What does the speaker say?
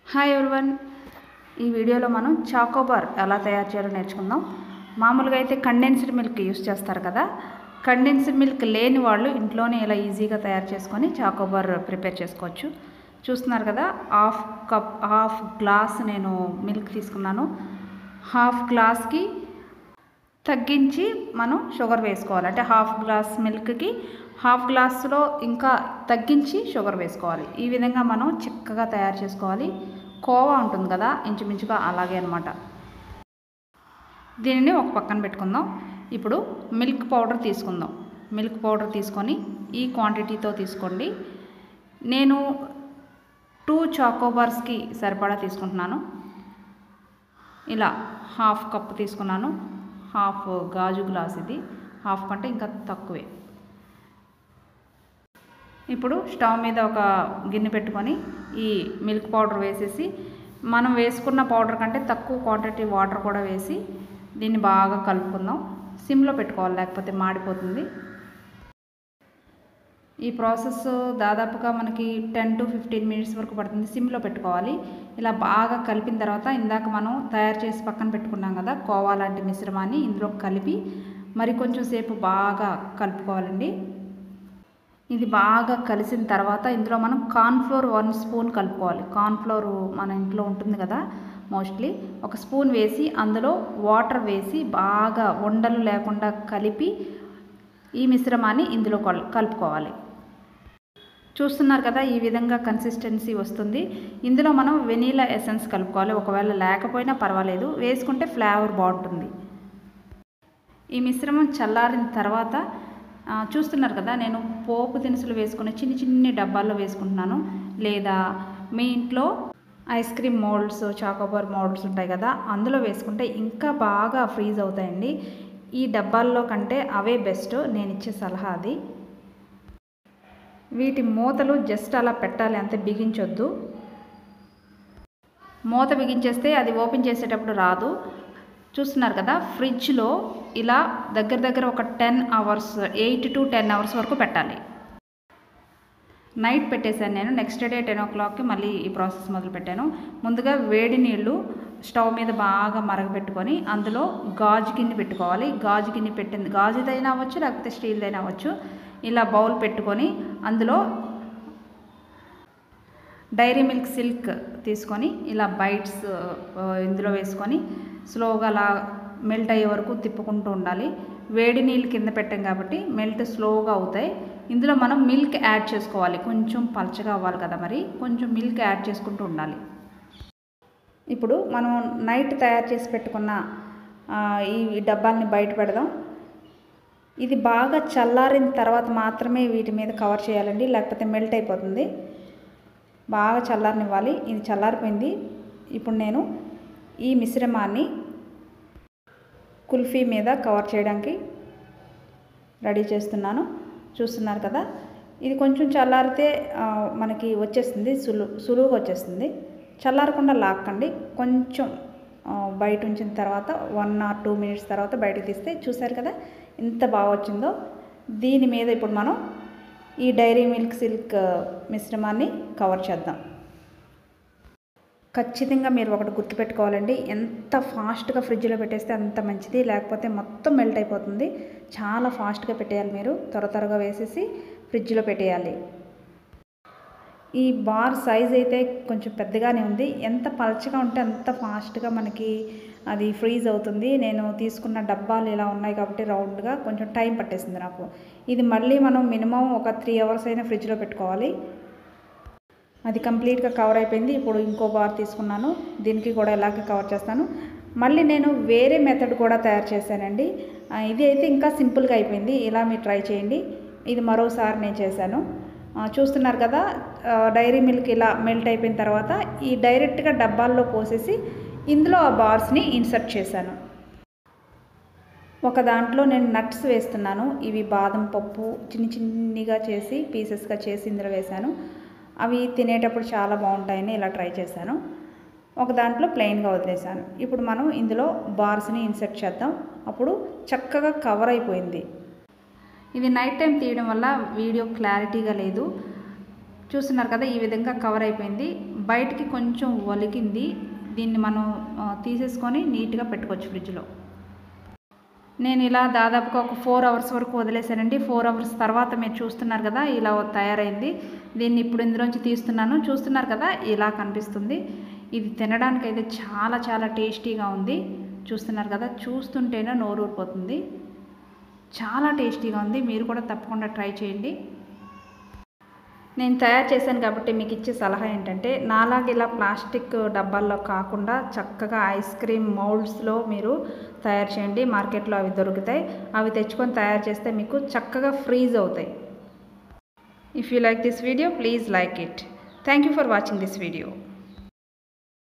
hi everyone ఈ వీడియోలో మనం చాకోబార్ ఎలా తయారు చేయాలో నేర్చుకుందాం మామూలుగా అయితే కండెన్స్డ్ మిల్క్ యూస్ చేస్తారు కదా కండెన్స్డ్ మిల్క్ లేని వాళ్ళు ఇంట్లోనే ఇలా ఈజీగా తయారు చేసుకొని చాకోబార్ ప్రిపేర్ చేసుకోవచ్చు చూస్తున్నారు కదా హాఫ్ కప్ హాఫ్ గ్లాస్ నేను మిల్క్ తీసుకున్నాను హాఫ్ గ్లాస్కి తగ్గించి మనం షుగర్ వేసుకోవాలి అంటే హాఫ్ గ్లాస్ మిల్క్కి హాఫ్ గ్లాస్లో ఇంకా తగ్గించి షుగర్ వేసుకోవాలి ఈ విధంగా మనం చిక్కగా తయారు చేసుకోవాలి కోవా ఉంటుంది కదా ఇంచుమించుగా అలాగే అనమాట దీనిని ఒక పక్కన పెట్టుకుందాం ఇప్పుడు మిల్క్ పౌడర్ తీసుకుందాం మిల్క్ పౌడర్ తీసుకొని ఈ క్వాంటిటీతో తీసుకోండి నేను టూ చాకోబార్స్కి సరిపడా తీసుకుంటున్నాను ఇలా హాఫ్ కప్ తీసుకున్నాను హాఫ్ గాజు గ్లాస్ ఇది హాఫ్ కంటే ఇంకా తక్కువే ఇప్పుడు స్టవ్ మీద ఒక గిన్నె పెట్టుకొని ఈ మిల్క్ పౌడర్ వేసేసి మనం వేసుకున్న పౌడర్ కంటే తక్కువ క్వాంటిటీ వాటర్ కూడా వేసి దీన్ని బాగా కలుపుకుందాం సిమ్లో పెట్టుకోవాలి లేకపోతే మాడిపోతుంది ఈ ప్రాసెస్ దాదాపుగా మనకి టెన్ టు ఫిఫ్టీన్ మినిట్స్ వరకు పడుతుంది సిమ్లో పెట్టుకోవాలి ఇలా బాగా కలిపిన తర్వాత ఇందాక మనం తయారు చేసి పక్కన పెట్టుకున్నాం కదా కోవా లాంటి మిశ్రమాన్ని ఇందులో కలిపి మరి కొంచెం సేపు బాగా కలుపుకోవాలండి ఇది బాగా కలిసిన తర్వాత ఇందులో మనం కార్న్ఫ్లోర్ వన్ స్పూన్ కలుపుకోవాలి కార్న్ఫ్లోర్ మన ఇంట్లో ఉంటుంది కదా మోస్ట్లీ ఒక స్పూన్ వేసి అందులో వాటర్ వేసి బాగా ఉండలు లేకుండా కలిపి ఈ మిశ్రమాన్ని ఇందులో కల్ కలుపుకోవాలి చూస్తున్నారు కదా ఈ విధంగా కన్సిస్టెన్సీ వస్తుంది ఇందులో మనం వెనీలా ఎసెన్స్ కలుపుకోవాలి ఒకవేళ లేకపోయినా పర్వాలేదు వేసుకుంటే ఫ్లేవర్ బాగుంటుంది ఈ మిశ్రమం చల్లారిన తర్వాత చూస్తున్నారు కదా నేను పోపు దినుసులు వేసుకుని చిన్ని చిన్ని డబ్బాల్లో వేసుకుంటున్నాను లేదా మీ ఇంట్లో ice cream moulds chocobar moulds ఉంటాయి కదా అందులో వేసుకుంటే ఇంకా బాగా ఫ్రీజ్ అవుతాయండి ఈ డబ్బాల్లో కంటే అవే బెస్ట్ నేను ఇచ్చే సలహా అది వీటి మూతలు జస్ట్ అలా పెట్టాలి అంతే బిగించొద్దు మూత బిగించేస్తే అది ఓపెన్ చేసేటప్పుడు రాదు చూస్తున్నారు కదా ఫ్రిడ్జ్లో ఇలా దగ్గర దగ్గర ఒక ten hours eight to ten hours వరకు పెట్టాలి నైట్ పెట్టేశాను నేను నెక్స్ట్ డే టెన్ ఓ క్లాక్కి మళ్ళీ ఈ ప్రాసెస్ మొదలు పెట్టాను ముందుగా వేడి నీళ్ళు స్టవ్ మీద బాగా మరగపెట్టుకొని అందులో గాజు గిన్నె పెట్టుకోవాలి గాజు గిన్నె పెట్టింది గాజుదైనా అవ్వచ్చు లేకపోతే స్టీల్దైనా అవ్వచ్చు ఇలా బౌల్ పెట్టుకొని అందులో డైరీ మిల్క్ సిల్క్ తీసుకొని ఇలా బైట్స్ ఇందులో వేసుకొని స్లోగా అలా మెల్ట్ అయ్యే వరకు తిప్పుకుంటూ ఉండాలి వేడి నీళ్ళు కింద పెట్టాం కాబట్టి మెల్ట్ స్లోగా అవుతాయి ఇందులో మనం మిల్క్ యాడ్ చేసుకోవాలి కొంచెం పలచగా అవ్వాలి కదా మరి కొంచెం మిల్క్ యాడ్ చేసుకుంటూ ఉండాలి ఇప్పుడు మనం నైట్ తయారు చేసి పెట్టుకున్న ఈ డబ్బాల్ని బయట పెడదాం ఇది బాగా చల్లారిన తర్వాత మాత్రమే వీటి మీద కవర్ చేయాలండి లేకపోతే మెల్ట్ అయిపోతుంది బాగా చల్లారనివ్వాలి ఇది చల్లారిపోయింది ఇప్పుడు నేను ఈ మిశ్రమాన్ని కుల్ఫీ మీద కవర్ చేయడానికి రెడీ చేస్తున్నాను చూస్తున్నారు కదా ఇది కొంచెం చల్లారితే మనకి వచ్చేస్తుంది సులు సులువుగా వచ్చేస్తుంది చల్లారకుండా లాక్కండి కొంచెం బయట ఉంచిన తర్వాత వన్ ఆర్ టూ మినిట్స్ తర్వాత బయటకు తీస్తే చూసారు కదా ఎంత బాగా వచ్చిందో దీని మీద ఇప్పుడు మనం ఈ డైరీ మిల్క్ సిల్క్ మిశ్రమాన్ని కవర్ చేద్దాం ఖచ్చితంగా మీరు ఒకటి గుర్తుపెట్టుకోవాలండి ఎంత ఫాస్ట్గా ఫ్రిడ్జ్లో పెట్టేస్తే అంత మంచిది లేకపోతే మొత్తం మెల్ట్ అయిపోతుంది చాలా ఫాస్ట్గా పెట్టేయాలి మీరు త్వర త్వరగా వేసేసి ఫ్రిడ్జ్లో పెట్టేయాలి ఈ బార్ సైజ్ అయితే కొంచెం పెద్దగానే ఉంది ఎంత పలచగా ఉంటే అంత ఫాస్ట్గా మనకి అది ఫ్రీజ్ అవుతుంది నేను తీసుకున్న డబ్బాలు ఇలా ఉన్నాయి కాబట్టి రౌండ్గా కొంచెం టైం పట్టేసింది నాకు ఇది మళ్ళీ మనం మినిమం ఒక త్రీ అవర్స్ అయినా ఫ్రిడ్జ్లో పెట్టుకోవాలి అది కంప్లీట్గా కవర్ అయిపోయింది ఇప్పుడు ఇంకో బార్ తీసుకున్నాను దీనికి కూడా ఇలాగే కవర్ చేస్తాను మళ్ళీ నేను వేరే మెథడ్ కూడా తయారు చేశానండి ఇది అయితే ఇంకా సింపుల్గా అయిపోయింది ఇలా మీరు ట్రై చేయండి ఇది మరోసారి నేను చేశాను చూస్తున్నారు కదా డైరీ మిల్క్ ఇలా మెల్ట్ అయిపోయిన తర్వాత ఈ డైరెక్ట్గా డబ్బాల్లో పోసేసి ఇందులో ఆ బార్స్ని ఇన్సర్ట్ చేశాను ఒక దాంట్లో నేను నట్స్ వేస్తున్నాను ఇవి బాదం పప్పు చిన్ని చిన్నిగా చేసి పీసెస్గా చేసి ఇందులో వేశాను అవి తినేటప్పుడు చాలా బాగుంటాయని ఇలా ట్రై చేశాను ఒక దాంట్లో ప్లెయిన్గా వదిలేశాను ఇప్పుడు మనం ఇందులో బార్స్ని ఇన్సర్ట్ చేద్దాం అప్పుడు చక్కగా కవర్ అయిపోయింది ఇది నైట్ టైం తీయడం వల్ల వీడియో క్లారిటీగా లేదు చూస్తున్నారు కదా ఈ విధంగా కవర్ అయిపోయింది బయటికి కొంచెం ఒలికింది దీన్ని మనం ఆ, తీసేసుకొని నీట్గా పెట్టుకోవచ్చు ఫ్రిడ్జ్లో నేను ఇలా దాదాపుగా ఒక ఫోర్ అవర్స్ వరకు వదిలేసానండి ఫోర్ అవర్స్ తర్వాత మీరు చూస్తున్నారు కదా ఇలా తయారైంది దీన్ని ఇప్పుడు ఇందులోంచి తీస్తున్నాను చూస్తున్నారు కదా ఇలా కనిపిస్తుంది ఇది తినడానికి అయితే చాలా చాలా టేస్టీగా ఉంది చూస్తున్నారు కదా చూస్తుంటేనే నోరు ఊరిపోతుంది చాలా టేస్టీగా ఉంది మీరు కూడా తప్పకుండా ట్రై చేయండి నేను తయారు చేశాను కాబట్టి మీకు ఇచ్చే సలహా ఏంటంటే నాలాగా ఇలా ప్లాస్టిక్ డబ్బాల్లో కాకుండా చక్కగా ఐస్ క్రీమ్ మౌల్డ్స్లో మీరు తయారు చేయండి మార్కెట్లో అవి దొరుకుతాయి అవి తెచ్చుకొని తయారు చేస్తే మీకు చక్కగా ఫ్రీజ్ అవుతాయి if you like this video please like it thank you for watching this video